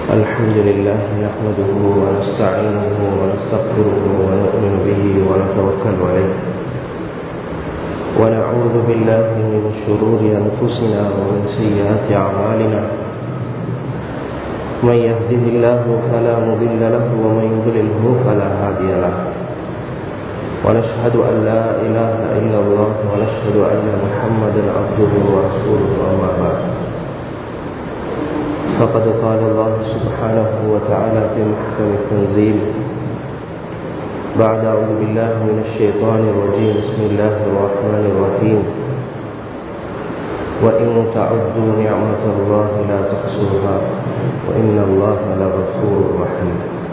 الحمد لله نحمده ونستعينه ونستغفره ونؤمن به ونتوكل عليه ونعوذ بالله من شرور أنفسنا ومن سيئات أعمالنا من يهده الله فلا مضل له ومن يضلله فلا هادي له ونشهد أن لا إله إلا الله ونشهد أن محمدا عبده ورسوله أما بعد فقد قال الله سبحانه وتعالى في محكم التنزيل بعد أعوذ بالله من الشيطان الرجيم بسم الله الرحمن الرحيم وإن تعدوا نعمة الله لا تحصوها وإن الله لغفور رحيم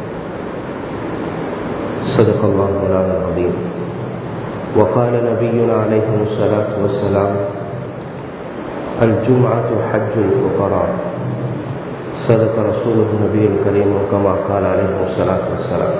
صدق الله مولانا العظيم وقال نبينا عليه الصلاة والسلام الجمعة حج الفقراء صدق رسوله النبي الكريم كما قال عليه الصلاة والسلام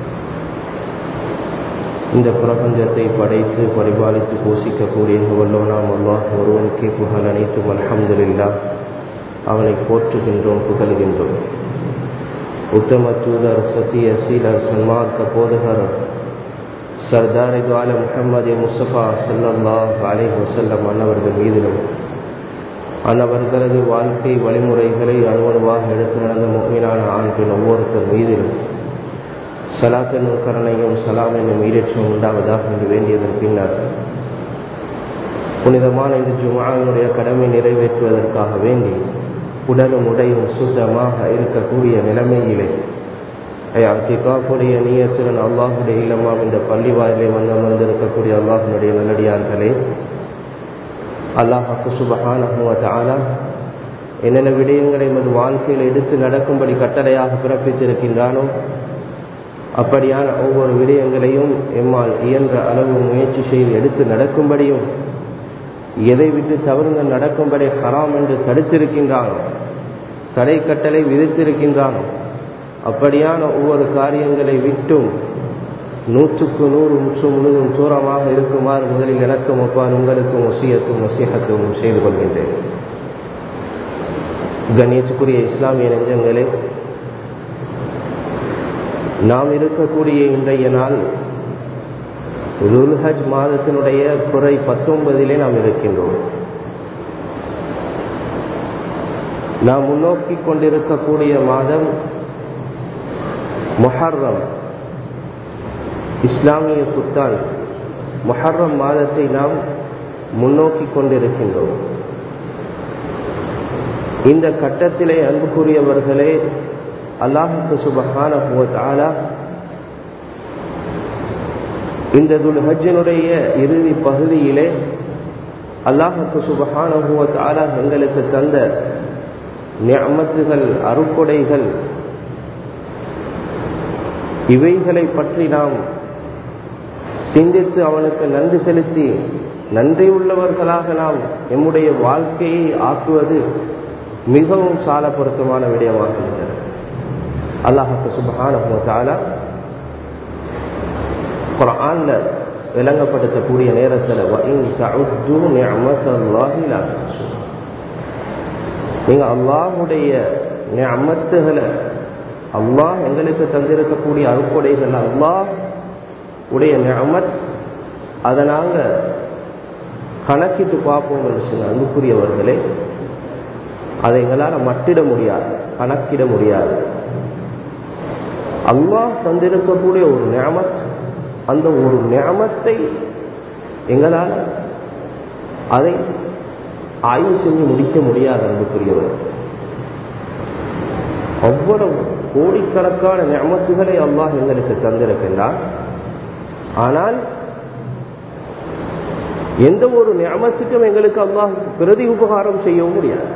இந்த பிரபஞ்சத்தை படைத்து பரிபாலித்து போஷிக்கக்கூடிய வல்லோனாம் அல்லாஹ் ஒருவனுக்கே புகழ் அனைத்தும் அலமதுல்லா அவனை போற்றுகின்றோம் புகழ்கின்றோம் உத்தம தூதர் சத்திய சீலர் சன்மார்க்க போதகர் சர்தார் துவால முகமது முஸ்தபா சல்லல்லா அலை வசல்லம் அன்னவர்கள் மீதிலும் அன்னவர்களது வாழ்க்கை வழிமுறைகளை அணுவணுவாக எடுத்து நடந்த மீனான ஆண் பெண் ஒவ்வொருத்தர் மீதிலும் சலாத் என்னும் கரணையும் சலாம் என்னும் ஈரேற்றம் உண்டாவதாக என்று வேண்டியதன் பின்னர் புனிதமான இந்த ஜுமாவினுடைய கடமை நிறைவேற்றுவதற்காக வேண்டி உடலும் உடையும் சுத்தமாக இருக்கக்கூடிய நிலைமையிலே அத்திகாப்புடைய நீயத்துடன் அல்லாஹுடைய இல்லமாம் இந்த பள்ளி வாயிலே வந்து அமர்ந்திருக்கக்கூடிய அல்லாஹனுடைய நல்லடியார்களே அல்லாஹாக்கு சுபகான என்னென்ன விடயங்களை எமது வாழ்க்கையில் எடுத்து நடக்கும்படி கட்டளையாக பிறப்பித்திருக்கின்றானோ அப்படியான ஒவ்வொரு விடயங்களையும் எம்மால் இயன்ற அளவு முயற்சி செய்து எடுத்து நடக்கும்படியும் எதை விட்டு தவறுங்க நடக்கும்படி ஹராம் என்று தடுத்திருக்கின்றானோ தடை கட்டளை விதித்திருக்கின்றானோ அப்படியான ஒவ்வொரு காரியங்களை விட்டும் நூற்றுக்கு நூறு முற்று முழுதும் தூரமாக இருக்குமாறு முதலில் எனக்கும் ஒப்பார் உங்களுக்கும் ஒசியத்தும் ஒசியகத்தும் செய்து கொள்கின்றேன் கண்ணியத்துக்குரிய இஸ்லாமிய நெஞ்சங்களே நாம் இருக்கக்கூடிய இன்றைய நாள் துல்ஹஜ் மாதத்தினுடைய குறை பத்தொன்பதிலே நாம் இருக்கின்றோம் நாம் முன்னோக்கி கொண்டிருக்கக்கூடிய மாதம் மொஹர்ரம் இஸ்லாமிய புத்தால் மொஹர்ரம் மாதத்தை நாம் முன்னோக்கி கொண்டிருக்கின்றோம் இந்த கட்டத்திலே அன்புக்குரியவர்களே அல்லாஹுக்கு சுபகான ஆலா இந்த துல் ஹஜ்ஜினுடைய இறுதி பகுதியிலே அல்லாஹுக்கு சுபகான ஆலா எங்களுக்கு தந்த நியமத்துகள் அருக்கொடைகள் இவைகளை பற்றி நாம் சிந்தித்து அவனுக்கு நன்றி செலுத்தி நன்றி உள்ளவர்களாக நாம் எம்முடைய வாழ்க்கையை ஆக்குவது மிகவும் சால பொருத்தமான விடயமாக இருக்கிறது அல்லாஹுக்கு சுபகான குரான்ல விளங்கப்படுத்தக்கூடிய நேரத்தில் நீங்க அல்லாஹுடைய அமத்துகளை அல்லாஹ் எங்களுக்கு தந்திருக்கக்கூடிய அறுப்படைகள் அல்லாஹ் உடைய நியமத் அதை நாங்கள் கணக்கிட்டு பார்ப்போம் சொன்ன அன்புக்குரியவர்களே அதை எங்களால் மட்டிட முடியாது கணக்கிட முடியாது அல்லாஹ் தந்திருக்கக்கூடிய ஒரு நியமத் அந்த ஒரு நியமத்தை எங்களால் அதை ஆய்வு செஞ்சு முடிக்க முடியாது அன்புக்குரியவர் அவ்வளவு கோடிக்கணக்கான நியமத்துகளை அல்லாஹ் எங்களுக்கு தந்திருக்கின்றான் ஆனால் எந்த ஒரு நியமத்துக்கும் எங்களுக்கு அல்லாஹ் பிரதி உபகாரம் செய்யவும் முடியாது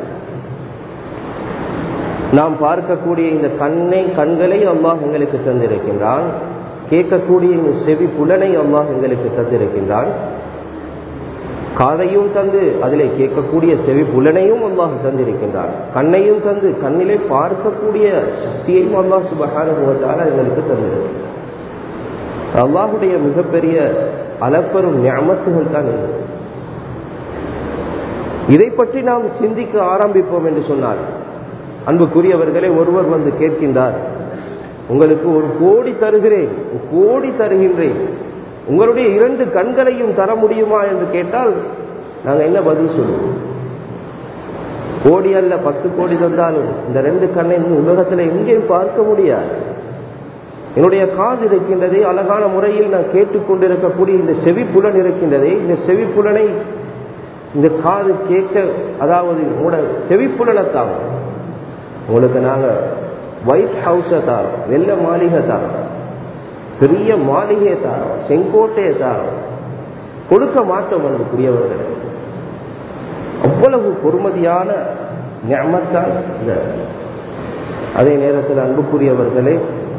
நாம் பார்க்கக்கூடிய இந்த கண்ணை கண்களை அல்லாஹ் எங்களுக்கு தந்திருக்கின்றான் கேட்கக்கூடிய இந்த செவி புலனை அல்லாஹ் எங்களுக்கு தந்திருக்கின்றான் காதையும் தந்து அதிலே கேட்கக்கூடிய செவி புலனையும் அல்லாஹ் தந்திருக்கின்றான் கண்ணையும் தந்து கண்ணிலே பார்க்கக்கூடிய சக்தியையும் அல்லாஹ் சுபகான எங்களுக்கு தந்திருக்கின்றான் அல்லாஹுடைய மிகப்பெரிய அளப்பெரும் ஞாபகத்துகள் தான் இது இதை பற்றி நாம் சிந்திக்க ஆரம்பிப்போம் என்று சொன்னால் அன்புக்குரியவர்களே ஒருவர் வந்து கேட்கின்றார் உங்களுக்கு ஒரு கோடி தருகிறேன் ஒரு கோடி தருகின்றேன் உங்களுடைய இரண்டு கண்களையும் தர முடியுமா என்று கேட்டால் நாங்கள் என்ன பதில் சொல்லுவோம் கோடி அல்ல பத்து கோடி தந்தாலும் இந்த ரெண்டு கண்ணை இந்த உலகத்தில் எங்கேயும் பார்க்க முடியாது என்னுடைய காது இருக்கின்றதே அழகான முறையில் நான் கேட்டுக்கொண்டிருக்கக்கூடிய இந்த செவிப்புலன் இருக்கின்றதே இந்த செவிப்புலனை இந்த காது கேட்க அதாவது உங்களோட செவிப்புலனை தாங்க உங்களுக்கு நாங்கள் ஒயிட் ஹவுஸை தாரோம் வெள்ள மாளிகை தாரோம் பெரிய மாளிகையை தாரோம் செங்கோட்டையை தாரோம் கொடுக்க மாட்டோம் அன்புக்குரியவர்கள் அவ்வளவு பொறுமதியான ஞாமத்தான் இந்த அதே நேரத்தில் அன்புக்குரியவர்களே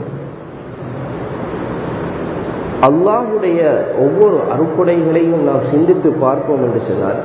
அல்லாஹுடைய ஒவ்வொரு அறுப்புடைகளையும் நாம் சிந்தித்து பார்ப்போம் என்று சொன்னால்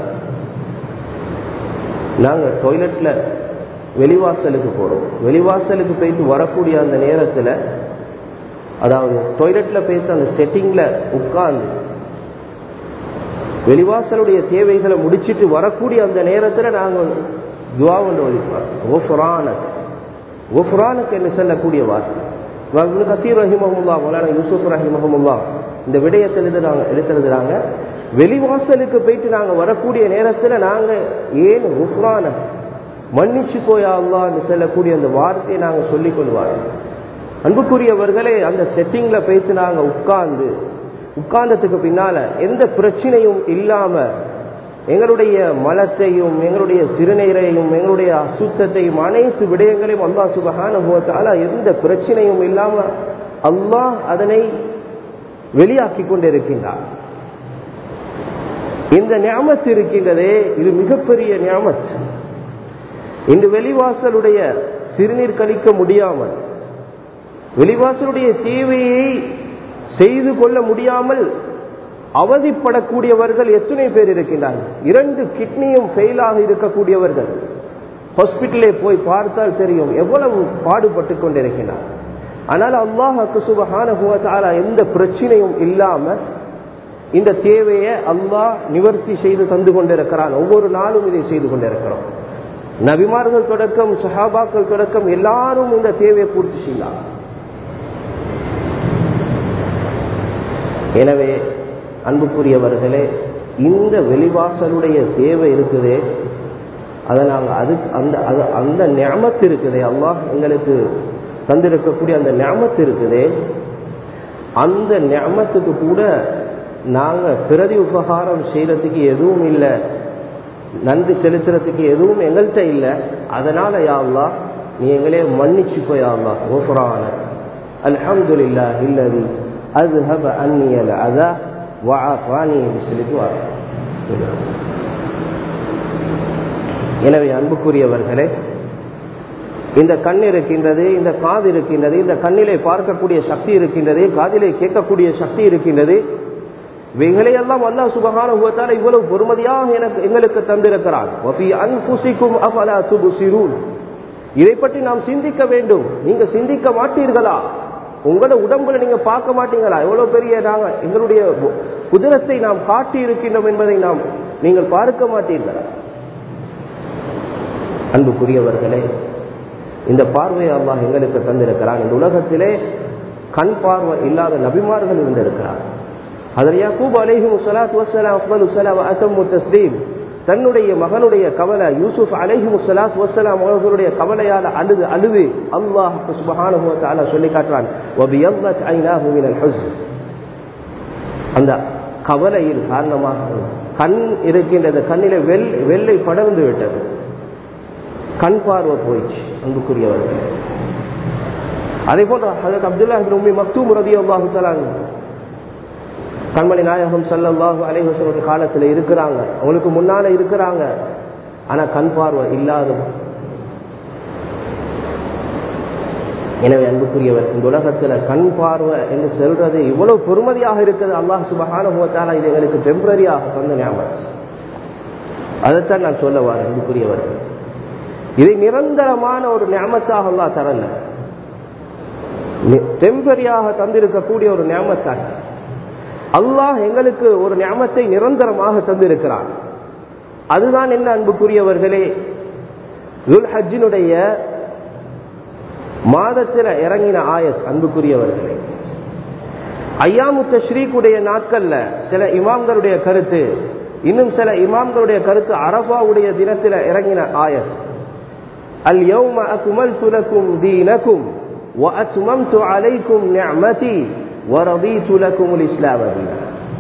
நாங்கள் டாய்லெட்ல வெளிவாசலுக்கு போறோம் வெளிவாசலுக்கு போயிட்டு வரக்கூடிய அந்த நேரத்தில் அதாவது டாய்லெட்ல போயிட்டு அந்த செட்டிங்ல உட்கார்ந்து வெளிவாசலுடைய தேவைகளை முடிச்சிட்டு வரக்கூடிய அந்த நேரத்தில் நாங்கள் துவாவுண்டு ஒழிப்போம் ஓஃபுரானக் ஓஃபுரானுக்கு என்று சொல்லக்கூடிய வார்த்தை இவங்க கசீர் ரஹிமஹமுல்லா மௌலானா யூசுப் ரஹிமஹமுல்லா இந்த விடயத்தில் நாங்கள் எடுத்துருந்தாங்க வெளிவாசலுக்கு போயிட்டு நாங்கள் வரக்கூடிய நேரத்தில் நாங்கள் ஏன் உஃப்ரான மன்னிச்சு போயா அல்லான்னு சொல்லக்கூடிய அந்த வார்த்தையை நாங்கள் சொல்லிக் கொள்வாங்க அன்புக்குரியவர்களே அந்த செட்டிங்ல போயிட்டு நாங்கள் உட்கார்ந்து உட்கார்ந்ததுக்கு பின்னால எந்த பிரச்சனையும் இல்லாம எங்களுடைய மலத்தையும் எங்களுடைய சிறுநீரையும் எங்களுடைய அசுத்தத்தையும் அனைத்து விடயங்களையும் அல்லா சுபகான போத்தால எந்த பிரச்சனையும் இல்லாம அல்லாஹ் அதனை வெளியாக்கி கொண்டிருக்கின்றார் இந்த ஞாபத்து இருக்கின்றதே இது மிகப்பெரிய ஞாபத் இந்த வெளிவாசலுடைய சிறுநீர் கழிக்க முடியாமல் வெளிவாசலுடைய தேவையை செய்து கொள்ள முடியாமல் அவதிப்படக்கூடியவர்கள் எத்தனை பேர் இருக்கின்றார்கள் இரண்டு கிட்னியும் ஃபெயிலாக இருக்கக்கூடியவர்கள் ஹாஸ்பிட்டலே போய் பார்த்தால் தெரியும் எவ்வளவு பாடுபட்டு கொண்டிருக்கிறார் ஆனால் அல்லாஹ் சுபஹான எந்த பிரச்சனையும் இல்லாம இந்த தேவையை அல்லாஹ் நிவர்த்தி செய்து தந்து கொண்டிருக்கிறான் ஒவ்வொரு நாளும் இதை செய்து கொண்டிருக்கிறோம் நபிமார்கள் தொடக்கம் சஹாபாக்கள் தொடக்கம் எல்லாரும் இந்த தேவையை பூர்த்தி செய்யலாம் எனவே அன்புக்குரியவர்களே இந்த வெளிவாசலுடைய தேவை இருக்குதே அதை நாங்கள் அது அந்த அது அந்த ஞாபத்து இருக்குதே அல்லாஹ் எங்களுக்கு தந்திருக்கக்கூடிய அந்த ஞாபத்து இருக்குதே அந்த ஞாபத்துக்கு கூட நாங்கள் பிரதி உபகாரம் செய்யறதுக்கு எதுவும் இல்லை நன்றி செலுத்துறதுக்கு எதுவும் எங்கள்கிட்ட இல்லை அதனால யாவ்லா நீ எங்களே மன்னிச்சுக்கோ யாவ்லா ஓஃபரான அல்ஹம்துலில்லா இல்லதி அஸ்ஹப அன்னியல் அதா வஆஃபானி சொல்லிட்டு எனவே அன்புக்குரியவர்களே இந்த கண் இருக்கின்றது இந்த காது இருக்கின்றது இந்த கண்ணிலே பார்க்கக்கூடிய சக்தி இருக்கின்றது காதிலே கேட்கக்கூடிய சக்தி இருக்கின்றது இவைகளையெல்லாம் அல்லா சுபகான உகத்தால இவ்வளவு பொறுமதியாக எனக்கு எங்களுக்கு தந்திருக்கிறான் இதை பற்றி நாம் சிந்திக்க வேண்டும் நீங்க சிந்திக்க மாட்டீர்களா உங்களோட உடம்புல நீங்க பார்க்க மாட்டீங்களா எவ்வளவு பெரிய நாங்க எங்களுடைய குதிரத்தை நாம் காட்டி இருக்கின்றோம் என்பதை நாம் நீங்கள் பார்க்க மாட்டீர்களா அன்புக்குரியவர்களே இந்த பார்வை அல்லாஹ் எங்களுக்கு தந்திருக்கிறான் இந்த உலகத்திலே கண் பார்வை இல்லாத நபிமார்கள் இருந்திருக்கிறார் அதில் யாக்கூப் அலேஹி முசலாத் வசலாம் அக்பல் உசலாம் அசம் தஸ்லீம் தன்னுடைய மகனுடைய கவலை யூசுப் அலேஹி முசலாத் வசலாம் அவர்களுடைய கவலையால் அழுது அழுது அல்லாஹ் சுபஹானு சொல்லி காட்டுறான் அந்த கவலையின் காரணமாக கண் இருக்கின்றது கண்ணில வெள் வெள்ளை படர்ந்து விட்டது கண் பார்வை போயிடுச்சு அன்புக்குரியவர்கள் அதே போன்ற ஹசரத் அப்துல்லா உம்மி மக்தூம் ரதி அல்லாஹு தலாங்க கண்மணி நாயகம் சல்லாஹு அலைவசோட காலத்தில் இருக்கிறாங்க அவங்களுக்கு முன்னால இருக்கிறாங்க ஆனா கண் பார்வை இல்லாத எனவே அன்புக்குரியவர் இந்த உலகத்துல கண் பார்வை என்று சொல்றது இவ்வளவு பொறுமதியாக இருக்குது அல்லாஹ் சுபகான இது எங்களுக்கு டெம்பரரியாக தந்த ஞாபகம் அதைத்தான் நான் சொல்ல வரேன் அன்புக்குரியவர்கள் இதை நிரந்தரமான ஒரு ஞாபகத்தாக அல்லா தரல டெம்பரரியாக தந்திருக்கக்கூடிய ஒரு ஞாபகத்தான் அல்லாஹ் எங்களுக்கு ஒரு ஞாபகத்தை நிரந்தரமாக தந்திருக்கிறான் அதுதான் என்ன அன்புக்குரியவர்களே ஹஜ்ஜினுடைய மாதத்தில் இறங்கின ஆயத் அன்புக்குரியவர்களே ஐயாமு தஸ்ரீக்குடைய நாட்கள்ல சில இமாம்களுடைய கருத்து இன்னும் சில இமாம்களுடைய கருத்து அரபாவுடைய தினத்தில் இறங்கின ஆயத் அல் யௌம அக்மல்து லக்கும் தீனக்கும் وأتممت عليكم نعمتي ورضيت لكم الإسلام دينا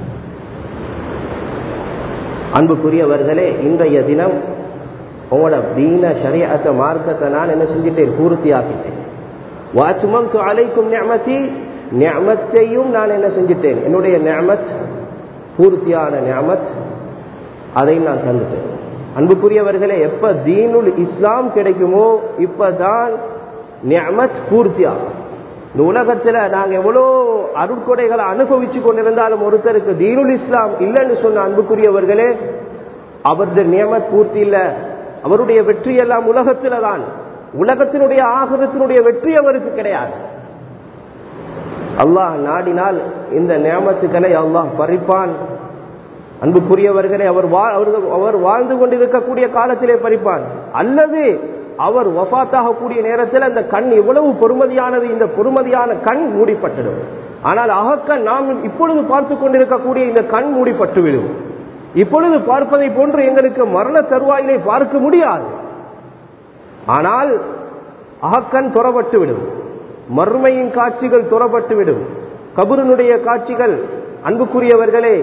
அன்புக்குரியவர்களே இன்றைய தினம் உங்களோட தீன ஷரியத்தை மார்க்கத்தை நான் என்ன செஞ்சிட்டேன் பூர்த்தி ஆக்கிட்டேன் வாச்சுமம் அலைக்கும் நியமத்தி நியமத்தையும் நான் என்ன செஞ்சிட்டேன் என்னுடைய நியமத் பூர்த்தியான நியமத் அதையும் நான் தந்துட்டேன் அன்புக்குரியவர்களே எப்ப தீனுல் இஸ்லாம் கிடைக்குமோ இப்பதான் நியமத் பூர்த்தியாகும் இந்த உலகத்துல நாங்க எவ்வளோ அருட்கொடைகளை அனுபவிச்சு கொண்டிருந்தாலும் ஒருத்தருக்கு தீனுல் இஸ்லாம் இல்லைன்னு சொன்ன அன்புக்குரியவர்களே அவரது நியமத் பூர்த்தி இல்ல அவருடைய வெற்றி எல்லாம் உலகத்தில தான் உலகத்தினுடைய ஆகரத்தினுடைய வெற்றி அவருக்கு கிடையாது அல்லாஹ் நாடினால் இந்த நியமத்துக்களை அல்லாஹ் பறிப்பான் அன்புக்குரியவர்களே அவர் அவர் வாழ்ந்து கொண்டிருக்கக்கூடிய காலத்திலே பறிப்பான் அல்லது அவர் வஃத்தாகக்கூடிய நேரத்தில் அந்த கண் எவ்வளவு பொறுமதியானது இந்த பொறுமதியான கண் மூடிப்பட்டுடும் ஆனால் அகக்கண் நாம் இப்பொழுது பார்த்து கொண்டிருக்கக்கூடிய இந்த கண் மூடிப்பட்டுவிடும் இப்பொழுது பார்ப்பதை போன்று எங்களுக்கு மரண தருவாயிலே பார்க்க முடியாது ஆனால் அகக்கண் துறப்பட்டு விடும் மறுமையின் காட்சிகள் துறப்பட்டு விடும் கபூரனுடைய காட்சிகள் அன்புக்குரியவர்களே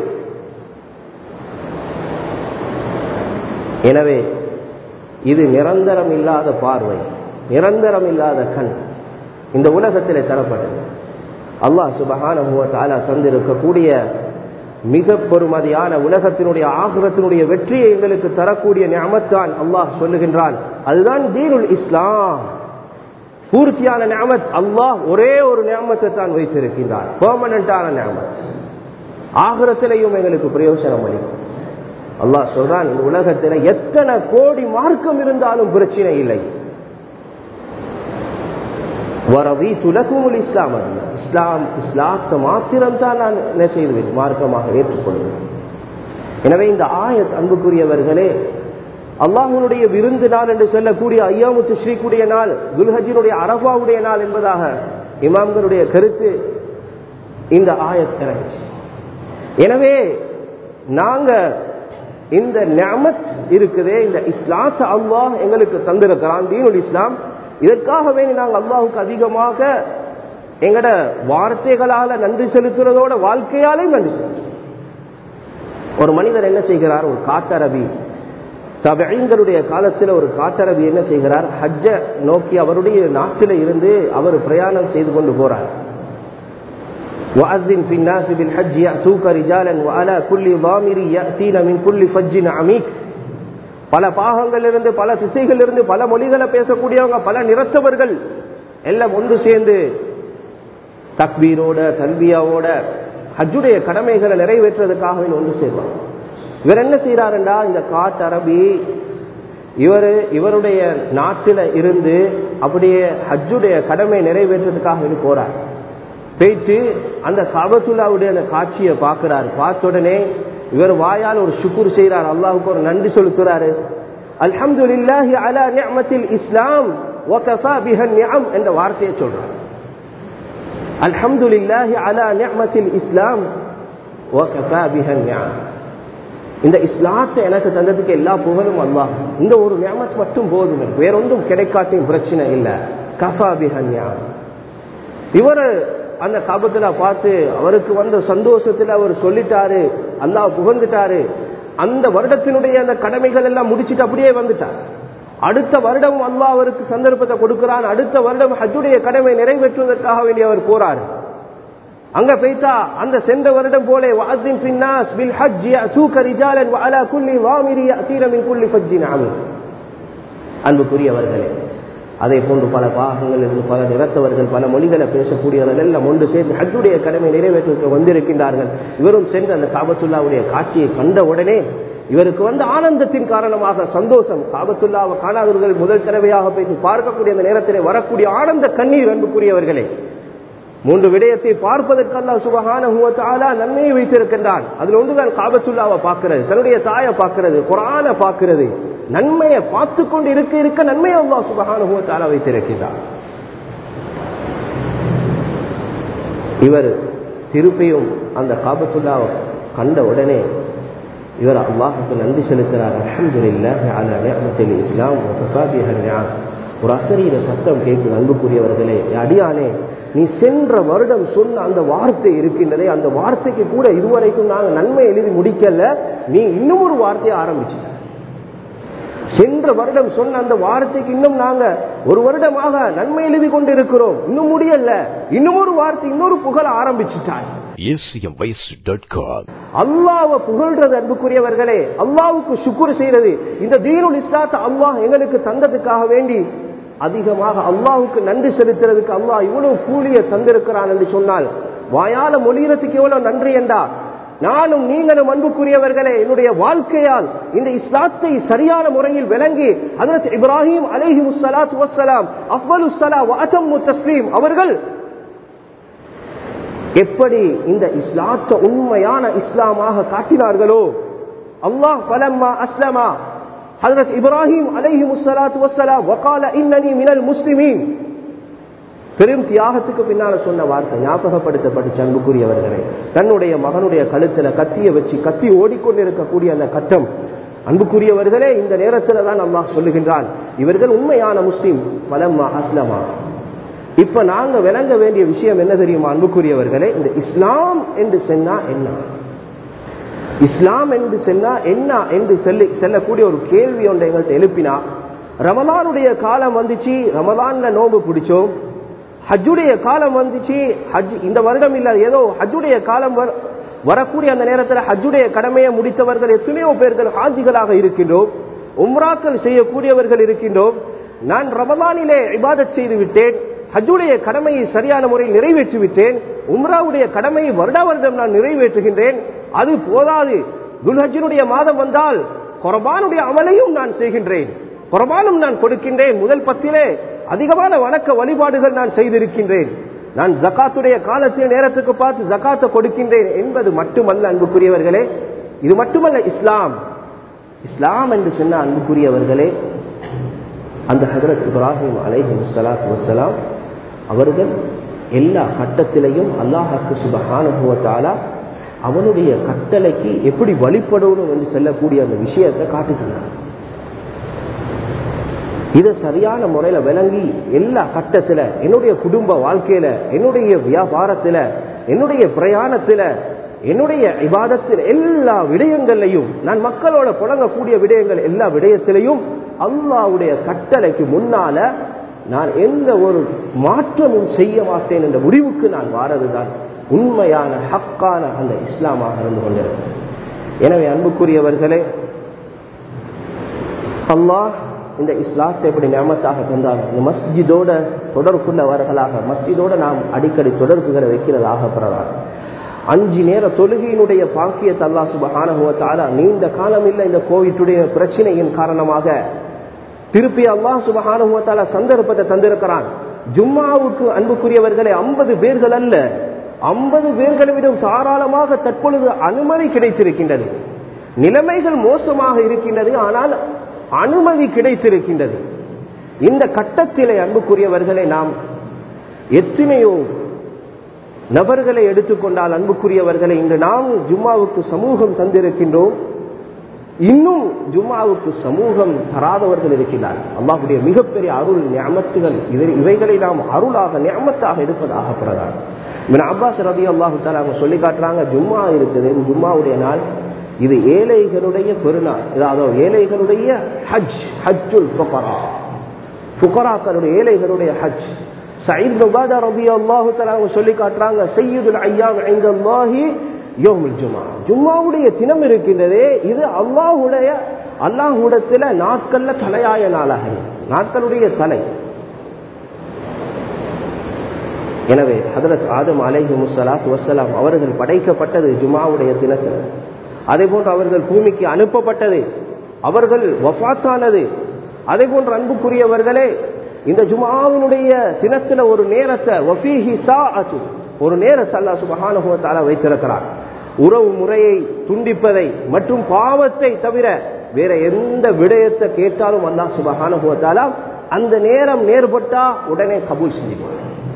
எனவே இது நிரந்தரம் இல்லாத பார்வை நிரந்தரம் இல்லாத கண் இந்த உலகத்தில் தரப்பட்டது அல்லாஹ் சுபகான தந்திருக்கக்கூடிய மிக பெருமதியான உலகத்தினுடைய ஆகிரத்தினுடைய வெற்றியை எங்களுக்கு தரக்கூடிய ஞாமத்தான் அல்லாஹ் சொல்லுகின்றான் அதுதான் தீனுல் இஸ்லாம் பூர்த்தியான ஞாமத் அல்லாஹ் ஒரே ஒரு ஞாமத்தை தான் வைத்திருக்கின்றான் பெர்மனண்டான ஞாமத் ஆகிரத்திலையும் எங்களுக்கு பிரயோசனம் அளிக்கும் அல்லாஹ் சொல்றான் இந்த உலகத்தில் எத்தனை கோடி மார்க்கம் இருந்தாலும் பிரச்சனை இல்லை வரவி துலகுமுல் இஸ்லாம் இஸ்லாம் இஸ்லாத்தை மாத்திரம் தான் நான் என்ன செய்வேன் மார்க்கமாக ஏற்றுக்கொள்வேன் எனவே இந்த ஆயத் அன்புக்குரியவர்களே அல்லாஹனுடைய விருந்து நாள் என்று சொல்லக்கூடிய ஐயாமுத்து ஸ்ரீக்குடைய நாள் துல்ஹஜினுடைய அரபாவுடைய நாள் என்பதாக இமாம்களுடைய கருத்து இந்த ஆயத் இறங்குச்சு எனவே நாங்க இந்த நியமத் இருக்குதே இந்த இஸ்லாத்தை அல்லாஹ் எங்களுக்கு தந்திருக்கிறான் தீனுல் இஸ்லாம் இதற்காக வேண்டி நாங்கள் அல்லாஹுக்கு அதிகமாக எங்கட வார்த்தைகளால நன்றி செலுத்துறதோட வாழ்க்கையாலையும் நன்றி செலுத்துறோம் ஒரு மனிதர் என்ன செய்கிறார் ஒரு காட்டரபி தபைங்களுடைய காலத்தில் ஒரு காட்டரபி என்ன செய்கிறார் ஹஜ்ஜ நோக்கி அவருடைய நாட்டில் இருந்து அவர் பிரயாணம் செய்து கொண்டு போறார் وأذن في الناس بالحج يأتوك رجالا وعلى كل ضامر يأتين من كل فج عميق பல பாகங்களிலிருந்து பல திசைகளிலிருந்து பல மொழிகளை பேசக்கூடியவங்க பல நிறத்தவர்கள் எல்லாம் ஒன்று சேர்ந்து தக்பீரோட தல்பியாவோட ஹஜ்ஜுடைய கடமைகளை நிறைவேற்றுறதுக்காக ஒன்று சேர்வாங்க இவர் என்ன செய்யறாருண்டா இந்த காட்டரபி இவர் இவருடைய நாட்டில் இருந்து அப்படியே ஹஜ்ஜுடைய கடமை நிறைவேற்றுறதுக்காக இது போறார் போயிட்டு அந்த காபத்துல்லாவுடைய அந்த காட்சியை பார்க்கிறார் பார்த்த உடனே இவர் வாயால் ஒரு சுக்குர் செய்கிறார் அல்லாஹுக்கு ஒரு நன்றி செலுத்துறாரு அல்ஹம்துலில்லாஹி அலா நிஅமத்தில் இஸ்லாம் வகஃபா பிஹ நிஅம் என்ற வார்த்தையை சொல்றார் அல்ஹம்துலில்லாஹி அலா நிஅமத்தில் இஸ்லாம் வகஃபா பிஹ நிஅம் இந்த இஸ்லாத்தை எனக்கு தந்ததுக்கு எல்லா புகழும் அல்லாஹ் இந்த ஒரு நியமத் மட்டும் போதும் வேறொன்றும் கிடைக்காட்டியும் பிரச்சனை இல்லை கஃபா பிஹ நிஅம் இவர் அந்த காபத்துல பார்த்து அவருக்கு வந்த சந்தோஷத்துல அவர் சொல்லிட்டாரு அல்லாஹ் புகழ்ந்துட்டாரு அந்த வருடத்தினுடைய அந்த கடமைகள் எல்லாம் முடிச்சிட்டு அப்படியே வந்துட்டார் அடுத்த வருடம் அல்லாஹ் அவருக்கு சந்தர்ப்பத்தை கொடுக்கிறான் அடுத்த வருடம் ஹஜ்ஜுடைய கடமை நிறைவேற்றுவதற்காக வேண்டி அவர் போறாரு அங்க போய்த்தா அந்த சென்ற வருடம் போல வாசின் பின்னாஸ் பில் ஹஜ் யஅதூக ரிஜாலன் வஅலா குல்லி வாமிரி யஅதீன மின் குல்லி ஃபஜ்ஜின் அமீன் அன்புக்குரியவர்களே அதே போன்று பல பாகங்கள் இருந்து பல நிறத்தவர்கள் பல மொழிகளை பேசக்கூடியவர்கள் எல்லாம் ஒன்று சேர்ந்து ஹஜ்ஜுடைய கடமை நிறைவேற்றுவதற்கு வந்திருக்கின்றார்கள் இவரும் சென்று அந்த காபத்துல்லாவுடைய காட்சியை கண்ட உடனே இவருக்கு வந்து ஆனந்தத்தின் காரணமாக சந்தோஷம் காபத்துல்லாவை காணாதவர்கள் முதல் தடவையாக போய் பார்க்கக்கூடிய அந்த நேரத்திலே வரக்கூடிய ஆனந்த கண்ணீர் அன்புக்குரியவர்களே மூன்று விடயத்தை பார்ப்பதற்கு அல்லா சுபகான நன்மையை வைத்திருக்கின்றான் அதில் ஒன்றுதான் காபத்துல்லாவை பார்க்கிறது தன்னுடைய தாயை பார்க்கிறது குரான பார்க்கிறது நன்மையை பார்த்து கொண்டு இருக்க இருக்க நன்மையை அல்லா சுபகான வைத்திருக்கிறார் இவர் திருப்பியும் அந்த காபத்துல்லா கண்ட உடனே இவர் அல்லாஹுக்கு நன்றி செலுத்துகிறார் அல்ஹம்துலில்லாஹி அலா நிஅமத்தில் இஸ்லாம் வ கஃபா பிஹல் நிஅம் ஒரு அசரீர சத்தம் கேட்குது அன்புக்குரியவர்களே அடியானே நீ சென்ற வருடம் சொன்ன அந்த வார்த்தை இருக்கின்றதே அந்த வார்த்தைக்கு கூட இதுவரைக்கும் நாங்கள் நன்மை எழுதி முடிக்கல நீ இன்னும் ஒரு வார்த்தையை ஆரம்பிச்சிட்ட சென்ற வருடம் சொன்ன அந்த வார்த்தைக்கு இன்னும் நாங்க ஒரு வருடமாக நன்மை எழுதி கொண்டு இருக்கிறோம் இன்னும் முடியல இன்னும் ஒரு வார்த்தை இன்னொரு புகழ ஆரம்பிச்சுட்டாய் acmvoice.com அல்லாஹ்வை புகழ்றது அன்புக்குரியவர்களே அல்லாஹ்வுக்கு சுக்குர் செய்யறது இந்த தீனுல் இஸ்லாத்தை அல்லாஹ் எங்களுக்கு தந்ததுக்காக வேண்டி அதிகமாக அல்லாஹ்வுக்கு நன்றி செலுத்துறதுக்கு அல்லாஹ் இவ்வளவு கூலிய தந்திருக்கிறான் என்று சொன்னால் வாயால மொழியறதுக்கு எவ்வளவு நன்றி என்றா நானும் நீங்களும் அன்புக்குரியவர்களே என்னுடைய வாழ்க்கையால் இந்த இஸ்லாத்தை சரியான முறையில் விளங்கி ஹஜரத் இப்ராஹிம் அலைஹி முஸ்ஸலாத்து வஸ்ஸலாம் அஃவலு ஸலா வ அத்தம்மு தஸ்லீம் அவர்கள் எப்படி இந்த இஸ்லாத்தை உண்மையான இஸ்லாமாக காட்டினார்களோ அல்லாஹ் பலம்மா அஸ்லமா ஹஜரத் இப்ராஹிம் அலைஹி முஸ்ஸலாத்து வஸ்ஸலாம் வகால இன்னனி மினல் முஸ்லிமீன் பெரும் தியாகத்துக்கு பின்னால சொன்ன வார்த்தை ஞாபகப்படுத்தப்பட்டு அன்புக்குரியவர்களே தன்னுடைய மகனுடைய கழுத்துல கத்திய வச்சு கத்தி ஓடிக்கொண்டிருக்கக்கூடிய அந்த கட்டம் அன்புக்குரியவர்களே இந்த நேரத்தில் தான் அல்லாஹ் சொல்லுகின்றான் இவர்கள் உண்மையான முஸ்லிம் பலம்மா அஸ்லமா இப்ப நாங்க விளங்க வேண்டிய விஷயம் என்ன தெரியுமா அன்புக்குரியவர்களே இந்த இஸ்லாம் என்று சொன்னா என்ன இஸ்லாம் என்று சொன்னா என்ன என்று சொல்லி செல்லக்கூடிய ஒரு கேள்வி ஒன்றை எங்கள்கிட்ட எழுப்பினா ரமலானுடைய காலம் வந்துச்சு ரமலான்ல நோம்பு பிடிச்சோம் ஹஜ்ஜுடைய காலம் வந்துச்சு ஹஜ் இந்த வருடம் இல்ல ஏதோ ஹஜ்ஜுடைய காலம் வர- வரக்கூடிய அந்த நேரத்தில் ஹஜ்ஜுடைய கடமையை முடித்தவர்கள் எத்தனையோ பேர்கள் ஹாஜிகளாக இருக்கின்றோம் உம்ராக்கள் செய்யக்கூடியவர்கள் இருக்கின்றோம் நான் ரமலானிலே இபாதத் செய்து விட்டேன் ஹஜ்ஜுடைய கடமையை சரியான முறையில் நிறைவேற்றி விட்டேன் உம்ராவுடைய கடமையை வருடா வருடம் நான் நிறைவேற்றுகின்றேன் அது போதாது துல்ஹஜ்ஜினுடைய மாதம் வந்தால் குர்பானுடைய அமலையும் நான் செய்கின்றேன் குர்பானும் நான் கொடுக்கின்றேன் முதல் பத்திலே அதிகமான வணக்க வழிபாடுகள் நான் செய்திருக்கின்றேன் நான் ஜகாத்துடைய காலத்தில் நேரத்துக்கு பார்த்து ஜகாத்தை கொடுக்கின்றேன் என்பது மட்டுமல்ல அன்புக்குரியவர்களே இது மட்டுமல்ல இஸ்லாம் இஸ்லாம் என்று சொன்ன அன்புக்குரியவர்களே அந்த ஹஜரத் இப்ராஹிம் அலைஹி முஸ்ஸலாத்து வஸ்ஸலாம் அவர்கள் எல்லா கட்டத்திலையும் அல்லாஹாக்கு சுபஹானுபவத்தாலா அவனுடைய கட்டளைக்கு எப்படி வழிபடணும் என்று சொல்லக்கூடிய அந்த விஷயத்தை காட்டி தந்தார் இதை சரியான முறையில விளங்கி எல்லா கட்டத்துல என்னுடைய குடும்ப வாழ்க்கையில என்னுடைய வியாபாரத்துல என்னுடைய பிரயாணத்துல என்னுடைய இபாதத்தில் எல்லா விடயங்கள்லையும் நான் மக்களோட புழங்கக்கூடிய விடயங்கள் எல்லா விடயத்திலையும் அல்லாவுடைய கட்டளைக்கு முன்னால நான் எந்த ஒரு மாற்றமும் செய்ய மாட்டேன் என்ற முடிவுக்கு நான் வாரதுதான் உண்மையான ஹக்கான அந்த இஸ்லாமாக இருந்து கொண்டிருக்கிறேன் எனவே அன்புக்குரியவர்களே அல்லாஹ் இந்த இஸ்லாத்தை எப்படி நியமத்தாக தந்தாலும் இந்த மஸ்ஜிதோட தொடர்புள்ளவர்களாக மஸ்ஜிதோட நாம் அடிக்கடி தொடர்புகளை வைக்கிறதாக பெறலாம் அஞ்சு நேர தொழுகையினுடைய பாக்கியத்தை அல்லாஹ் சுபஹானஹுவத்தாலா நீண்ட காலம் இல்லை இந்த கோவிட்டுடைய பிரச்சனையின் காரணமாக திருப்பி அல்லாஹ் சுபஹானஹுவத்தாலா சந்தர்ப்பத்தை தந்திருக்கிறான் ஜும்மாவுக்கு அன்புக்குரியவர்களை ஐம்பது பேர்கள் அல்ல ஐம்பது பேர்களை விட தாராளமாக தற்பொழுது அனுமதி கிடைத்திருக்கின்றது நிலைமைகள் மோசமாக இருக்கின்றது ஆனால் அனுமதி கிடைத்திருக்கின்றது இந்த கட்டத்திலே அன்புக்குரியவர்களை நாம் எத்தனையோ நபர்களை எடுத்துக்கொண்டால் அன்புக்குரியவர்களை இன்று நாம் ஜும்மாவுக்கு சமூகம் தந்திருக்கின்றோம் இன்னும் ஜும்மாவுக்கு சமூகம் தராதவர்கள் இருக்கிறார்கள் அல்லாஹுடைய மிகப்பெரிய அருள் ஞாமத்துகள் இவைகளை நாம் அருளாக ஞாமத்தாக எடுப்பதாக பிரதான் இவன் அப்பாஸ் ரதி அல்லாஹு அவங்க சொல்லி காட்டுறாங்க ஜும்மா இருக்குது ஜும்மாவுடைய நாள் இது ஏழைகளுடைய பெருநாள் அதாவது ஏழைகளுடைய ஹஜ் ஹஜ்ஜுல் ஃபுகரா ஃபுகராக்களுடைய ஏழைகளுடைய ஹஜ் சயீத் நுபாதா ரபி அல்லாஹு அவங்க சொல்லி காட்டுறாங்க சையீதுல் ஐயாம் ஐந்தல்லாஹி யோமுல் ஜுமா ஜும்மாவுடைய தினம் இருக்கின்றதே இது அல்லாஹுடைய அல்லாஹுடத்துல நாட்கள்ல தலையாய நாளாக நாட்களுடைய தலை எனவே ஹதரத் ஆதம் அலைஹி முசலாத் வசலாம் அவர்கள் படைக்கப்பட்டது ஜுமாவுடைய தினத்தில் அதே போன்று அவர்கள் பூமிக்கு அனுப்பப்பட்டது அவர்கள் வஃத்தானது அதே போன்று அன்புக்குரியவர்களே இந்த ஜுமாவினுடைய தினத்துல ஒரு நேரத்தை வஃபீஹி சாஅத்து ஒரு நேரத்தை அல்லா சுபஹானுபவத்தால வைத்திருக்கிறார் உறவு முறையை துண்டிப்பதை மற்றும் பாவத்தை தவிர வேற எந்த விடயத்தை கேட்டாலும் அல்லா சுபஹானுபவத்தால அந்த நேரம் நேர்பட்டா உடனே கபூல் செஞ்சுக்குவார்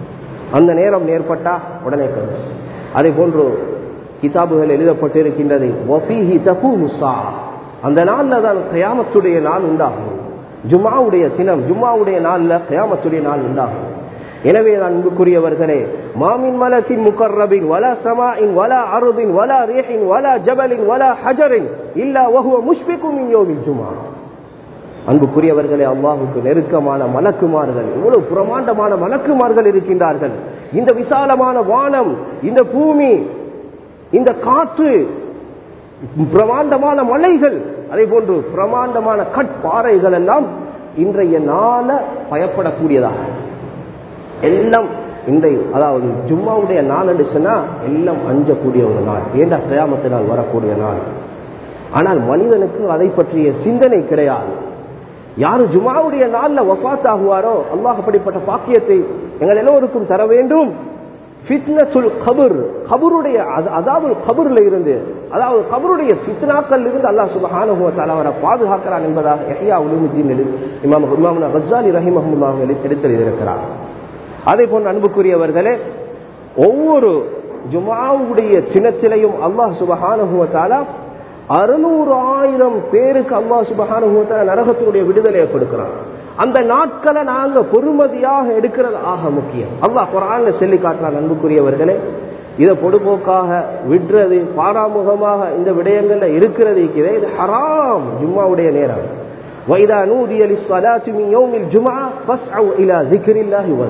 அந்த நேரம் ஏற்பட்டா உடனே கருது அதே போன்று கிதாபுகள் எழுதப்பட்டிருக்கின்றது வஃபீஹி தகூமு ஸாஅ. அந்த நாள்ல தான் கயாமத்துடைய நாள் உண்டாகும் ஜுமாவுடைய தினம் ஜுமாவுடைய நாள்ல கயாமத்துடைய நாள் உண்டாகும் எனவே நான் அன்புக்குரியவர்களே மாமின் மலத்தின் முகர்ரபின் வலா சமாஇன் வலா அருதின் வலா ரேஹின் வலா ஜபலின் வலா ஹஜரின் இல்லா வஹுவ முஷ்பிக்கும் மின் யௌமில் ஜுமா அன்புக்குரியவர்களே அல்லாஹுக்கு நெருக்கமான மலக்குமார்கள் இவ்வளவு பிரமாண்டமான மலக்குமார்கள் இருக்கின்றார்கள் இந்த விசாலமான வானம் இந்த பூமி இந்த காற்று பிரமாண்டமான மலைகள் அதே போன்று பிரமாண்டமான கட்பாறைகள் எல்லாம் இன்றைய நாள பயப்படக்கூடியதாக எல்லாம் இன்றைய அதாவது ஜும்மாவுடைய நாள் என்று சொன்னா எல்லாம் அஞ்சக்கூடிய ஒரு நாள் ஏண்டா கயாமத்தினால் வரக்கூடிய நாள் ஆனால் மனிதனுக்கு அதை பற்றிய சிந்தனை கிடையாது யாரு ஜுமாவுடைய நாள்ல வஃத் ஆகுவாரோ அல்லாஹ் அப்படிப்பட்ட பாக்கியத்தை எங்கள் எல்லோருக்கும் தர வேண்டும் ஃபித்னத்துல் கபர் கபருடைய அதாவது கபர்ல இருந்து அதாவது கபருடைய ஃபித்னாக்கள் இருந்து அல்லாஹ் சுபஹானஹு வ தஆலா அவரை பாதுகாக்கிறான் என்பதாக யஹ்யா உலூமுத்தீன் இமாம் இமாம் கஸ்ஸாலி ரஹிமஹுல்லாஹ் எடுத்திருக்கிறார் அதே போன்று அன்புக்குரியவர்களே ஒவ்வொரு ஜுமாவுடைய சின்னத்திலையும் அல்லாஹ் சுபஹானஹு வ தஆலா அறுநூறு ஆயிரம் பேருக்கு அல்லாஹ் சுபஹானஹு வ தஆலா நரகத்தினுடைய விடுதலையை கொடுக்கிறான் அந்த நாட்களை நாங்க பொறுமதியாக எடுக்கிறது ஆக முக்கியம் அல்லாஹ் குரான்ல சொல்லி காட்டுறான் அன்புக்குரியவர்களே இதை பொடுபோக்காக விடுறது பாராமுகமாக இந்த விடயங்கள்ல இருக்கிறது இருக்கிறது இது ஹராம் ஜும்மாவுடைய நேரம் வைதா நூதி அலி சலாத்து மின் யௌமில் ஜுமா ஃபஸ்அவு இலா ذிக்ரில்லாஹி வ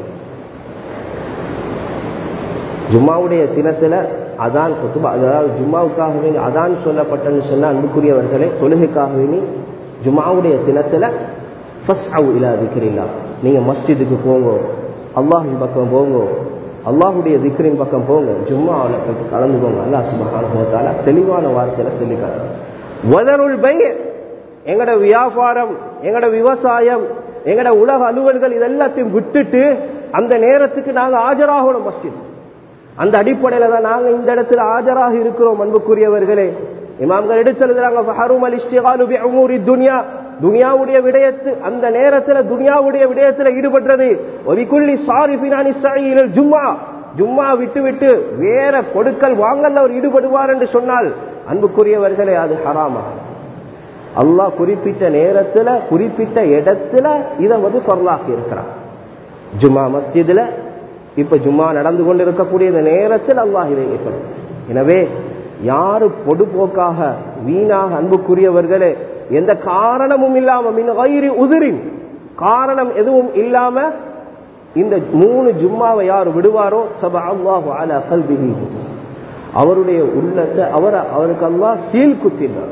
ஜும்மாவுடைய தினத்துல அதான் குத்துபா அதாவது ஜும்மாவுக்காக வேண்டி அதான் சொல்லப்பட்டன்னு சொன்ன அன்புக்குரியவர்களே தொழுகைக்காக வேண்டி ஜும்மாவுடைய தினத்துல ஃபஸ்அவு இலா ذிக்ரில்லா நீங்க மஸ்ஜிதுக்கு போங்க அல்லாஹின் பக்கம் போங்க அல்லாஹுடைய திக்ரின் பக்கம் போங்க ஜும்மாவில் கலந்து போங்க அல்லாஹ் சுபஹானஹு வ தஆலா தெளிவான வார்த்தையில சொல்லிக்காரு வதருல் பை எங்கட வியாபாரம் எங்கட விவசாயம் எங்கட உலக அலுவல்கள் இதெல்லாத்தையும் விட்டுட்டு அந்த நேரத்துக்கு நாங்க ஆஜராகணும் மஸ்ஜித் அந்த அடிப்படையில தான் நாங்க இந்த இடத்துல ஆஜராக இருக்கிறோம் அன்புக்குரியவர்களே இமாம்கள் எடுத்து எழுதுறாங்க ஃபஹரும் அல் இஸ்திகாலு பி உமூரி துன்யா துனியாவுடைய விடயத்து அந்த நேரத்துல துனியாவுடைய விடயத்துல ஈடுபடுறது ஒலிக்குள்ளி சாரிபினானி சாயிலல் ஜும்மா ஜும்மா விட்டு விட்டு வேற கொடுக்கல் வாங்கல் அவர் ஈடுபடுவார் என்று சொன்னால் அன்புக்குரியவர்களே அது ஹராமா அல்லாஹ் குறிப்பிட்ட நேரத்துல குறிப்பிட்ட இடத்துல இதை வந்து பொருளாக்கி இருக்கிறான் ஜும்மா மஸ்ஜிதுல இப்ப ஜும்மா நடந்து கொண்டு இருக்கக்கூடிய இந்த நேரத்தில் அல்லாஹ் இதை ஏற்படும் எனவே யாரு பொடுபோக்காக வீணாக அன்புக்குரியவர்களே எந்த காரணமும் இல்லாம மின் வயிறு உதிரின் காரணம் எதுவும் இல்லாம இந்த மூணு ஜும்மாவை யார் விடுவாரோ சப அல்லாஹு அல கல்பிஹி அவருடைய உள்ளத்தை அவர் அவருக்கு அல்லாஹ் சீல் குத்தினார்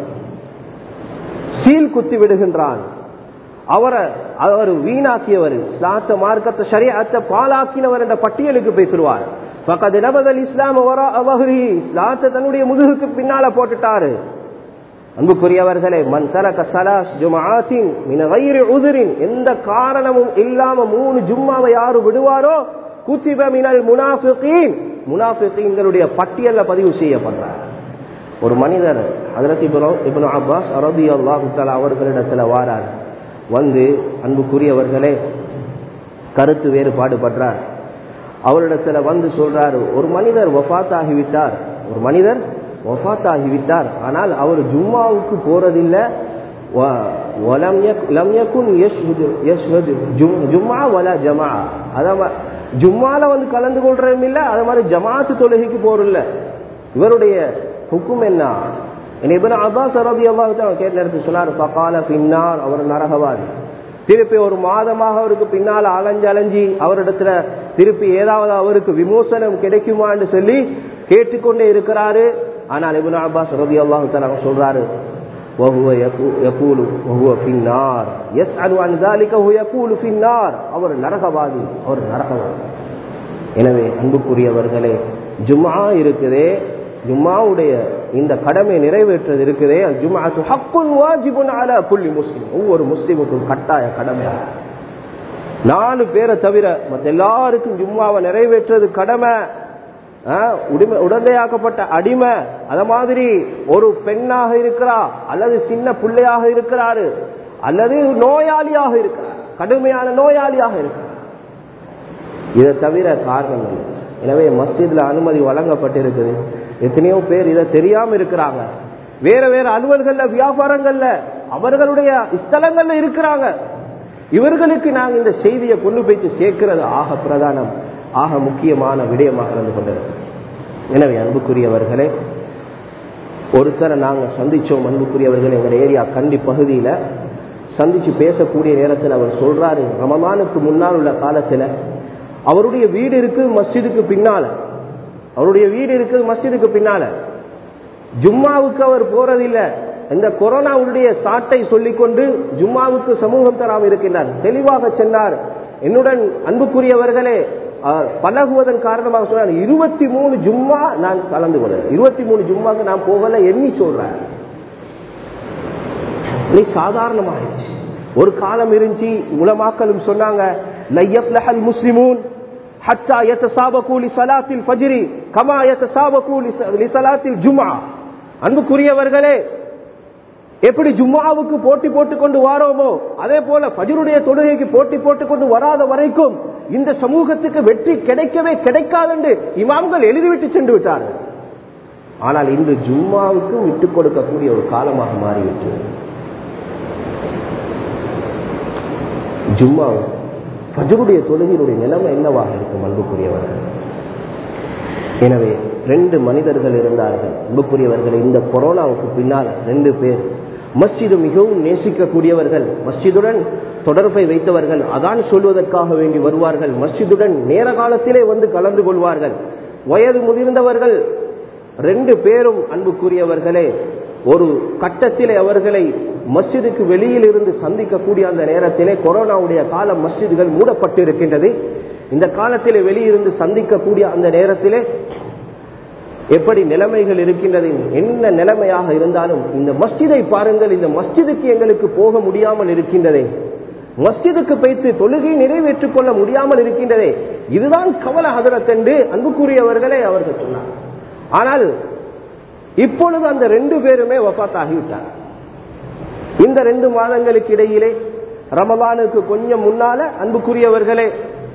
சீல் குத்தி விடுகின்றான் அவரை அவர் வீணாக்கியவர் இஸ்லாத்த மார்க்கத்தை சரியாத்த பாலாக்கினவர் என்ற பட்டியலுக்கு பேசுவார் பக்கத்து நபதல் இஸ்லாம் அவஹரி இஸ்லாத்தை தன்னுடைய முதுகுக்கு பின்னால போட்டுட்டாரு அன்புக்குரியவர்களே மன் தரக சலாஸ் ஜுமாத்தின் மின வயிறு உதிரின் எந்த காரணமும் இல்லாம மூணு ஜும்மாவை யாரு விடுவாரோ குத்திப மினல் முனாஃபிகீன் முனாஃபிகீன்களுடைய பட்டியல்ல பதிவு செய்யப்படுறார் ஒரு மனிதர் ஹதரத் இப்னு அப்பாஸ் அரபி அல்லாஹு தஆலா அவர்களிடத்துல வாரார் வந்து அன்புக்குரியவர்களே கருத்து வேறுபாடு படுறார் அவரிடத்துல வந்து சொல்றாரு ஒரு மனிதர் வஃத் ஆகிவிட்டார் ஒரு மனிதர் வஃத் ஆகிவிட்டார் ஆனால் அவர் ஜும்மாவுக்கு போறதில்லை ஜும்மா வல ஜமா அதான் ஜும்மால வந்து கலந்து கொள்றதும் இல்லை அது மாதிரி ஜமாத்து தொழுகைக்கு போறதில்ல இவருடைய ஹுக்கும் என்ன இபின் அப்பாஸ் ரபி அல்லாஹ் கேட்ட நேரத்தில் சொன்னார் பகால பின்னார் அவர் நரகவாதி திருப்பி ஒரு மாதமாக அவருக்கு பின்னால் அலைஞ்சு அலைஞ்சி அவரிடத்துல திருப்பி ஏதாவது அவருக்கு விமோசனம் கிடைக்குமான்னு சொல்லி கேட்டுக்கொண்டே இருக்கிறாரு ஆனால் இபின் அப்பாஸ் ரபி அல்லாஹு சொல்றாரு وهو يقول وهو في النار يسأل عن ذلك وهو يقول في النار அவர் நரகவாதி அவர் நரகவாதி எனவே அன்புக்குரியவர்களே ஜும்ஆ இருக்குதே ஜும்மாவுடைய இந்த கடமை நிறைவேற்றது இருக்குதே ஜும்மாத்து ஹக்குன் வாஜிபுன் அலா குல்லி முஸ்லிம் ஒவ்வொரு முஸ்லிமுக்கும் கட்டாய கடமை நாலு பேரை தவிர மற்ற எல்லாருக்கும் ஜும்மாவை நிறைவேற்றது கடமை உடைமை உடந்தையாக்கப்பட்ட அடிமை அத மாதிரி ஒரு பெண்ணாக இருக்கிறா அல்லது சின்ன பிள்ளையாக இருக்கிறாரு அல்லது நோயாளியாக இருக்கிறார் கடுமையான நோயாளியாக இருக்கிறார் இதை தவிர காரணங்கள் எனவே மஸ்ஜித்ல அனுமதி வழங்கப்பட்டிருக்குது எத்தனையோ பேர் இதை தெரியாம இருக்கிறாங்க வேற வேற அலுவல்கள்ல வியாபாரங்கள்ல அவர்களுடைய ஸ்தலங்கள்ல இருக்கிறாங்க இவர்களுக்கு நாங்கள் இந்த செய்தியை கொண்டு போய்த்து சேர்க்கிறது ஆக பிரதானம் ஆக முக்கியமான விடயமாக இருந்து கொண்டிருக்கிறோம் எனவே அன்புக்குரியவர்களே ஒருத்தரை நாங்கள் சந்திச்சோம் அன்புக்குரியவர்கள் எங்கள் ஏரியா கண்டி பகுதியில் சந்திச்சு பேசக்கூடிய நேரத்தில் அவர் சொல்றாரு ரமலானுக்கு முன்னால் உள்ள காலத்தில் அவருடைய வீடு இருக்கு மஸ்ஜிதுக்கு பின்னால அவருடைய வீடு இருக்கு மஸ்ஜிதுக்கு பின்னால ஜும்மாவுக்கு அவர் போறதில்லை இந்த கொரோனாவுடைய சாட்டை சொல்லிக்கொண்டு ஜும்மாவுக்கு சமூகம் தராமல் இருக்கின்றார் தெளிவாக சொன்னார் என்னுடன் அன்புக்குரியவர்களே பழகுவதன் காரணமாக சொன்னார் இருபத்தி மூணு ஜும்மா நான் கலந்து கொள்ள இருபத்தி மூணு ஜும்மாக்கு நான் போகல எண்ணி சொல்றேன் நீ சாதாரணமாயிடுச்சு ஒரு காலம் இருந்துச்சு உலமாக்களும் சொன்னாங்க லையப்லஹல் முஸ்லிமூன் ஹத்தா யத்தசாபகு லிஸலாத்தில் ஃபஜ்ரி கமா யத்தசாபகு லிஸலாத்தில் ஜும்ஆ அன்புக்குரியவர்களே எப்படி ஜும்மாவுக்கு போட்டி போட்டுக் கொண்டு வாரோமோ அதே போல பஜருடைய தொழுகைக்கு போட்டி போட்டுக் கொண்டு வராத வரைக்கும் இந்த சமூகத்துக்கு வெற்றி கிடைக்கவே கிடைக்காது என்று இமாம்கள் எழுதிவிட்டு சென்று விட்டார்கள் ஆனால் இன்று ஜும்மாவுக்கு விட்டுக் கொடுக்கக்கூடிய ஒரு காலமாக மாறிவிட்டது ஜும்மா பஜருடைய தொழுகையினுடைய நிலைமை என்னவாக இருக்கும் அன்புக்குரியவர்கள் எனவே ரெண்டு மனிதர்கள் இருந்தார்கள் அன்புக்குரியவர்கள் இந்த கொரோனாவுக்கு பின்னால் ரெண்டு பேர் மஸ்ஜிது மிகவும் நேசிக்கக்கூடியவர்கள் மஸ்ஜிதுடன் தொடர்பை வைத்தவர்கள் அதான் சொல்வதற்காக வேண்டி வருவார்கள் மஸ்ஜிதுடன் நேர காலத்திலே வந்து கலந்து கொள்வார்கள் வயது முதிர்ந்தவர்கள் ரெண்டு பேரும் அன்புக்குரியவர்களே ஒரு கட்டத்திலே அவர்களை மஸ்ஜிதுக்கு வெளியில் இருந்து சந்திக்கக்கூடிய அந்த நேரத்திலே கொரோனாவுடைய காலம் மஸ்ஜிதுகள் மூடப்பட்டு இருக்கின்றது இந்த காலத்திலே வெளியிருந்து சந்திக்கக்கூடிய அந்த நேரத்திலே எப்படி நிலைமைகள் இருக்கின்றது என்ன நிலைமையாக இருந்தாலும் இந்த மஸ்ஜிதை பாருங்கள் இந்த மஸ்ஜிதுக்கு எங்களுக்கு போக முடியாமல் இருக்கின்றதே மஸ்ஜிதுக்கு வைத்து தொழுகை நிறைவேற்றிக் கொள்ள முடியாமல் இருக்கின்றதே இதுதான் கவல ஹதரத் என்று அன்புக்குரியவர்களே அவர்கள் சொன்னார் ஆனால் இப்பொழுது அந்த ரெண்டு பேருமே வஃத்தாகிவிட்டார் இந்த ரெண்டு மாதங்களுக்கு இடையிலே ரமலானுக்கு கொஞ்சம் முன்னால அன்புக்குரியவர்களே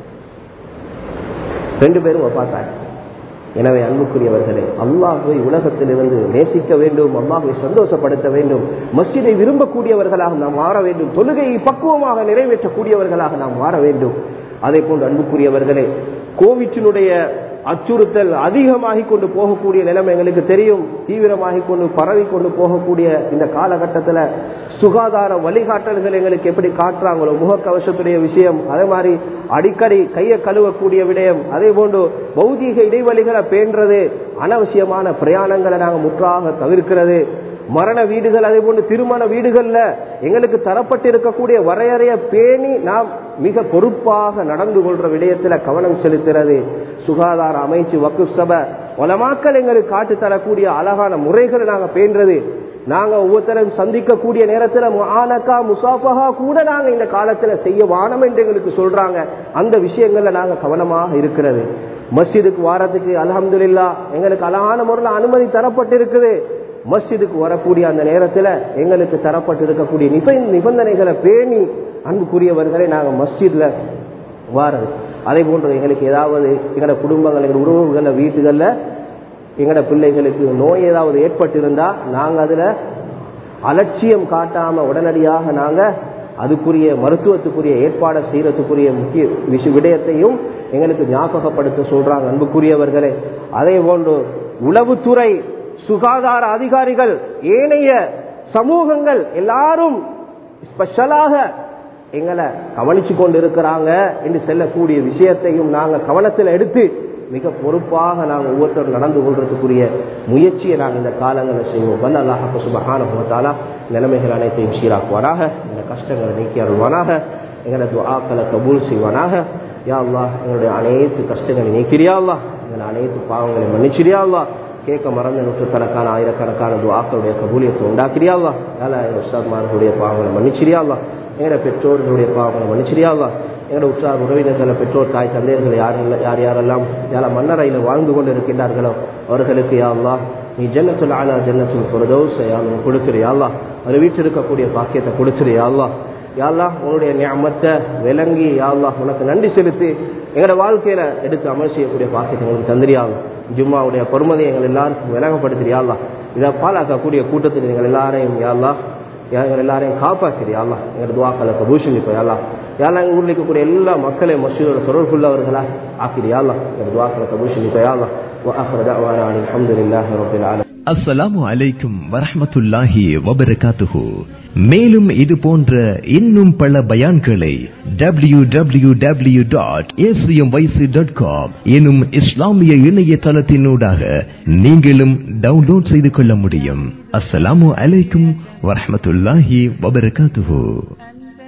ரெண்டு பேரும் வஃத்தாகி எனவே அன்புக்குரியவர்களே அல்லாஹுவை உலகத்திலிருந்து நேசிக்க வேண்டும் அல்லாஹுவை சந்தோஷப்படுத்த வேண்டும் மஸ்ஜிதை விரும்பக்கூடியவர்களாக நாம் மாற வேண்டும் தொழுகையை பக்குவமாக நிறைவேற்றக்கூடியவர்களாக நாம் மாற வேண்டும் அதே போன்று அன்புக்குரியவர்களே கோவிட்டினுடைய அச்சுறுத்தல் அதிகமாகிக் கொண்டு போகக்கூடிய நிலைமை எங்களுக்கு தெரியும் தீவிரமாகிக் கொண்டு பரவி கொண்டு போகக்கூடிய இந்த காலகட்டத்தில் சுகாதார வழிகாட்டல்கள் எங்களுக்கு எப்படி காட்டுறாங்களோ முகக்கவசத்துடைய விஷயம் அதே மாதிரி அடிக்கடி கையை கழுவக்கூடிய விடயம் அதே போன்று பௌதீக இடைவெளிகளை பேன்றது அனவசியமான பிரயாணங்களை நாங்கள் முற்றாக தவிர்க்கிறது மரண வீடுகள் அதே போன்று திருமண வீடுகள்ல எங்களுக்கு தரப்பட்டிருக்கக்கூடிய வரையறைய பேணி நாம் மிக பொறுப்பாக நடந்து கொள்ற விடயத்துல கவனம் செலுத்துறது சுகாதார அமைச்சு வக்கு சபை உலமாக்கள் எங்களுக்கு காட்டு தரக்கூடிய அழகான முறைகளை நாங்க பேன்றது நாங்க ஒவ்வொருத்தரும் சந்திக்கக்கூடிய நேரத்துல ஆனக்கா முசாஃபகா கூட நாங்க இந்த காலத்துல செய்ய வானம் என்று எங்களுக்கு சொல்றாங்க அந்த விஷயங்கள்ல நாங்க கவனமாக இருக்கிறது மஸ்ஜிதுக்கு வாரத்துக்கு அலமதுல்லா எங்களுக்கு அழகான முறையில் அனுமதி தரப்பட்டிருக்குது மஸ்ஜிதுக்கு வரக்கூடிய அந்த நேரத்தில் எங்களுக்கு தரப்பட்டிருக்கக்கூடிய நிபந்தனைகளை பேணி அன்புக்குரியவர்களை நாங்கள் மஸ்ஜித்ல வாரது அதே போன்று எங்களுக்கு ஏதாவது எங்களோட குடும்பங்கள் எங்களோட உறவுகளில் வீட்டுகளில் எங்களோட பிள்ளைகளுக்கு நோய் ஏதாவது ஏற்பட்டிருந்தா நாங்கள் அதில் அலட்சியம் காட்டாம உடனடியாக நாங்கள் அதுக்குரிய மருத்துவத்துக்குரிய ஏற்பாடை செய்யறதுக்குரிய முக்கிய விஷ விடயத்தையும் எங்களுக்கு ஞாபகப்படுத்த சொல்றாங்க அன்புக்குரியவர்களே அதே போன்று உளவுத்துறை சுகாதார அதிகாரிகள் ஏனைய சமூகங்கள் எல்லாரும் ஸ்பெஷலாக எங்களை கவனிச்சு கொண்டு இருக்கிறாங்க என்று செல்லக்கூடிய விஷயத்தையும் நாங்கள் கவனத்தில் எடுத்து மிக பொறுப்பாக நாங்கள் ஒவ்வொருத்தரும் நடந்து கொள்றதுக்குரிய முயற்சியை நாங்கள் இந்த காலங்களில் செய்வோம் வல்ல அல்லாஹ் சுபஹான போத்தாலா நிலைமைகள் அனைத்தையும் சீராக்குவாராக இந்த கஷ்டங்களை நீக்கி அருள்வானாக எங்களது ஆக்களை கபூல் செய்வானாக யா அல்லாஹ் எங்களுடைய அனைத்து கஷ்டங்களை நீக்கிறியா அல்லா எங்களை அனைத்து பாவங்களை மன்னிச்சிரியா அல்லா கேட்க மறந்த நூற்றுக்கணக்கான ஆயிரக்கணக்கான துவாக்களுடைய கபூலியத்தை உண்டாக்கிறியாவா யால உஸ்தாத்மார்களுடைய பாவங்களை மன்னிச்சிரியாவா எங்களோட பெற்றோர்களுடைய பாவங்களை மன்னிச்சிரியாவா எங்களோட உற்றார் உறவினர்களை பெற்றோர் தாய் தந்தையர்கள் யாரெல்லாம் யார் யாரெல்லாம் யார மன்னரையில் வாழ்ந்து கொண்டு இருக்கின்றார்களோ அவர்களுக்கு யாழ்லா நீ ஜன்னத்துல் ஆலா ஜன்னத்துல் பொருதோஸ் யாரும் கொடுத்துறியாவா அவர் வீட்டில் இருக்கக்கூடிய பாக்கியத்தை கொடுத்துறியாவா யாழ்லா உன்னுடைய ஞாபகத்தை விளங்கி யாழ்லா உனக்கு நன்றி செலுத்தி எங்களோட வாழ்க்கையில எடுத்து அமல் செய்யக்கூடிய பாக்கியத்தை உங்களுக்கு தந்திரியாகும் ஜும்மாவுடைய பொறுமதி எங்கள் எல்லாருக்கும் விளங்கப்படுத்துறியாள்லா இதை பாலாக்கக்கூடிய கூட்டத்தில் எங்கள் எல்லாரையும் யாழ்லா எங்கள் எல்லாரையும் காப்பாற்றிடு யாழ்லா எங்கள் துவாக்களை கபூஷணிப்போ யாழ்லா யாழ்லா எங்கள் ஊரில் இருக்கக்கூடிய எல்லா மக்களையும் மசூதோட தொடர்புள்ளவர்களா ஆக்கிடு யாழ்லா எங்கள் துவாக்களை கபூஷணிப்போ யாழ்லா وآخر دعوانا عن الحمد لله رب العالمين அஸ்ஸலாமு அலைக்கும் வரஹ்மத்துல்லாஹி வபரகாத்துஹு மேலும் இது போன்ற இன்னும் பல பயான்களை W W W dot dot com எனும் இஸ்லாமிய இணையதளத்தினூடாக நீங்களும் டவுன்லோட் செய்து கொள்ள முடியும் அஸ்ஸலாமு அலைக்கும் வரஹ்மத்துல்லாஹி வபரகாத்துஹு